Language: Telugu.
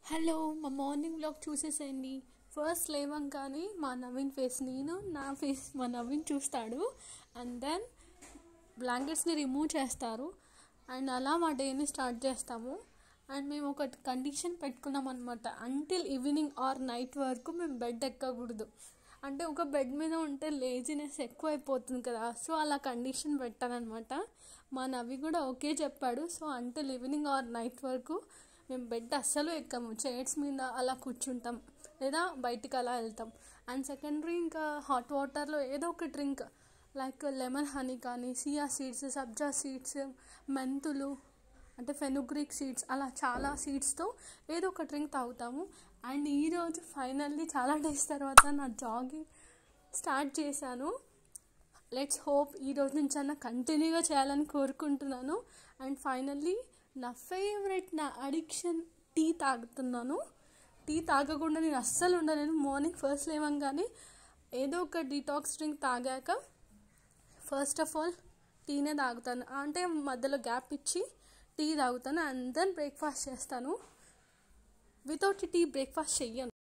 హలో మా మార్నింగ్ వ్లాగ్ చూసేసేయండి ఫస్ట్ లేవంగానే మా నవీన్ ఫేస్ నేను నా ఫేస్ మా నవీన్ చూస్తాడు అండ్ దెన్ బ్లాంకెట్స్ని రిమూవ్ చేస్తారు అండ్ అలా మా డేని స్టార్ట్ చేస్తాము అండ్ మేము ఒక కండిషన్ పెట్టుకున్నాం అనమాట అంటిల్ ఈవినింగ్ ఆర్ నైట్ వరకు మేము బెడ్ ఎక్కకూడదు అంటే ఒక బెడ్ మీద ఉంటే లేజినెస్ ఎక్కువ అయిపోతుంది కదా సో అలా కండిషన్ పెట్టానమాట మా నవి కూడా ఓకే చెప్పాడు so until evening or night వరకు మేము బెడ్ అస్సలు ఎక్కము చైర్స్ మీద అలా కూర్చుంటాం లేదా బయటికి అలా వెళ్తాం అండ్ సెకండరీ ఇంకా హాట్ వాటర్లో ఏదో ఒక డ్రింక్ లైక్ లెమన్ హనీ కానీ సియా సీడ్స్ సబ్జా సీడ్స్ మెంతులు అంటే ఫెనుగ్రిక్ సీడ్స్ అలా చాలా సీడ్స్తో ఏదో ఒక డ్రింక్ తాగుతాము అండ్ ఈరోజు ఫైనల్లీ చాలా డేస్ తర్వాత నా జాగింగ్ స్టార్ట్ చేశాను లెట్స్ హోప్ ఈ రోజు నుంచి అన్న కంటిన్యూగా చేయాలని కోరుకుంటున్నాను అండ్ ఫైనల్లీ నా ఫేవరెట్ నా అడిక్షన్ టీ తాగుతున్నాను టీ తాగకుండా నేను అస్సలు ఉండలేను మార్నింగ్ ఫస్ట్ లేవంగానే ఏదో ఒక డీటాక్స్ డ్రింక్ తాగాక ఫస్ట్ ఆఫ్ ఆల్ టీనే తాగుతాను అంటే మధ్యలో గ్యాప్ ఇచ్చి టీ తాగుతాను అండ్ దెన్ బ్రేక్ఫాస్ట్ చేస్తాను వితౌట్ టీ బ్రేక్ఫాస్ట్ చెయ్యను